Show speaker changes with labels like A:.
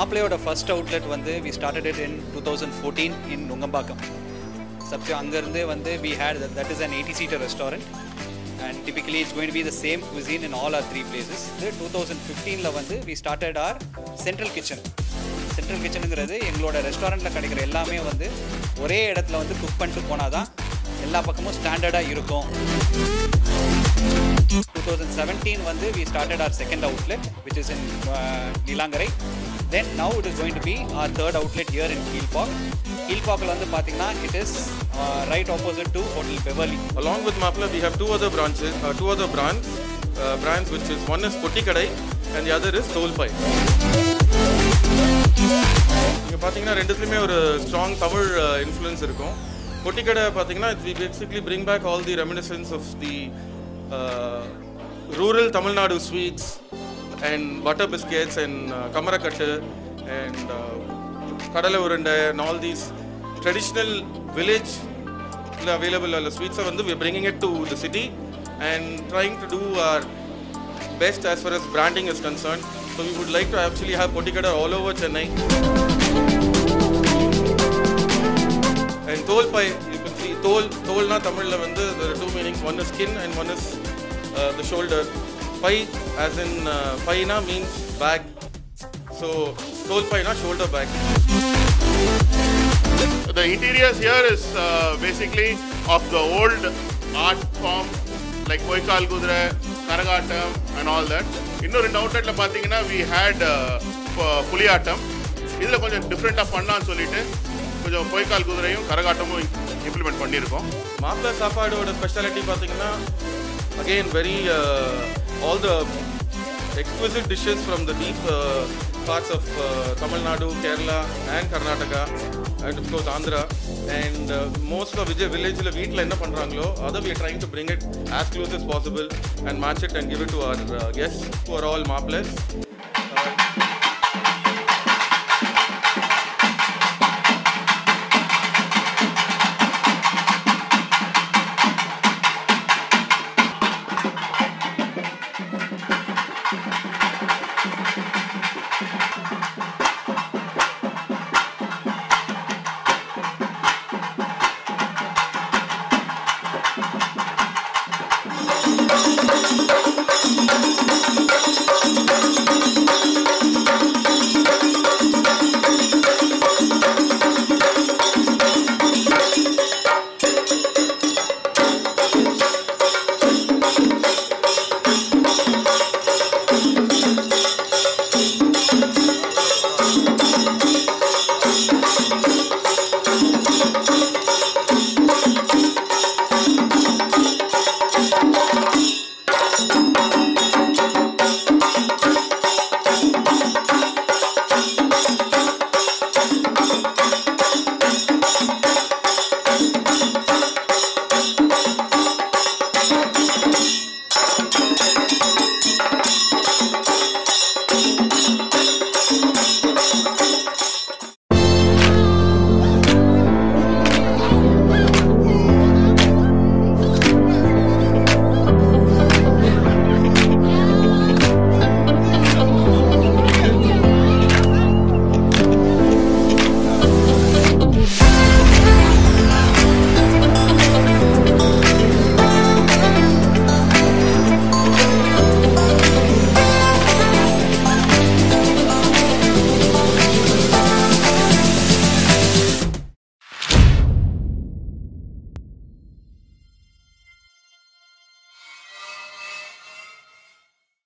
A: மாப்பிள்ளையோட first outlet வந்து we started it in two thousand fourteen in Nungambakkam சப்ஜி அங்கேருந்து வந்து we had that is an eighty seater restaurant and typically it's going be the same cuisine in all our three places இது two thousand ஃபிஃப்டீனில் வந்து we started our central kitchen central கிச்சனுங்கிறது எங்களோட ரெஸ்டாரண்ட்டில் கிடைக்கிற எல்லாமே வந்து ஒரே இடத்துல வந்து குக் பண்ணிட்டு போனால் தான் எல்லா பக்கமும் ஸ்டாண்டர்டாக இருக்கும் டூ தௌசண்ட் செவன்டீன் வந்து we started our second outlet which is in Neelankarai then now it is going to be our third outlet year in Kilpauk கீழ்பாக்கில் வந்து பார்த்தீங்கன்னா it is right opposite to hotel Beverly
B: Along with Mapla, we have two other branches, uh, two other brands, uh, brands which is one is Kotti Kadai and the other is Tolpai. இங்கே பார்த்தீங்கன்னா ரெண்டுத்துலையுமே ஒரு strong Tamil influence இருக்கும் கொட்டி கடை பார்த்தீங்கன்னா we basically bring back all the reminiscences of the rural Tamil Nadu sweets and butter biscuits and kamarkattu and kadalai urundai and all these traditional village available all the sweets are வந்து we're bringing it to the city and trying to do our best as far as branding is concerned. So we would like to actually have Potikada all over Chennai. And Tol Pai, you can see Tol, Tolna Tamil வந்து there are two meanings. One is skin and one is uh, the shoulder. Pai as in uh, Paina means bag. So Tol Pai na shoulder bag.
C: The interiors here is uh, basically of the old art form like Koikal Gudra, Karagatam and all that. இன்னும் ரெண்டு அவுட்லெட்டில் பார்த்தீங்கன்னா we had புலியாட்டம் இதில் கொஞ்சம் டிஃப்ரெண்ட்டாக பண்ணலாம்னு சொல்லிட்டு கொஞ்சம் பொய்க்கால் குதிரையும் கரகாட்டமும் இம்ப்ளிமெண்ட் பண்ணியிருக்கோம்
B: மாப்பிள்ளை சாப்பாடோட ஸ்பெஷாலிட்டி பார்த்தீங்கன்னா again very all the exclusive dishes from the deep parts of Tamil Nadu Kerala and Karnataka and course Andhra and most of விஜய் வில்லேஜில் வீட்டில் என்ன பண்ணுறாங்களோ அதை we trying to bring it as close as possible and match it and give it to our guest who are all மாப்பிள்ளஸ்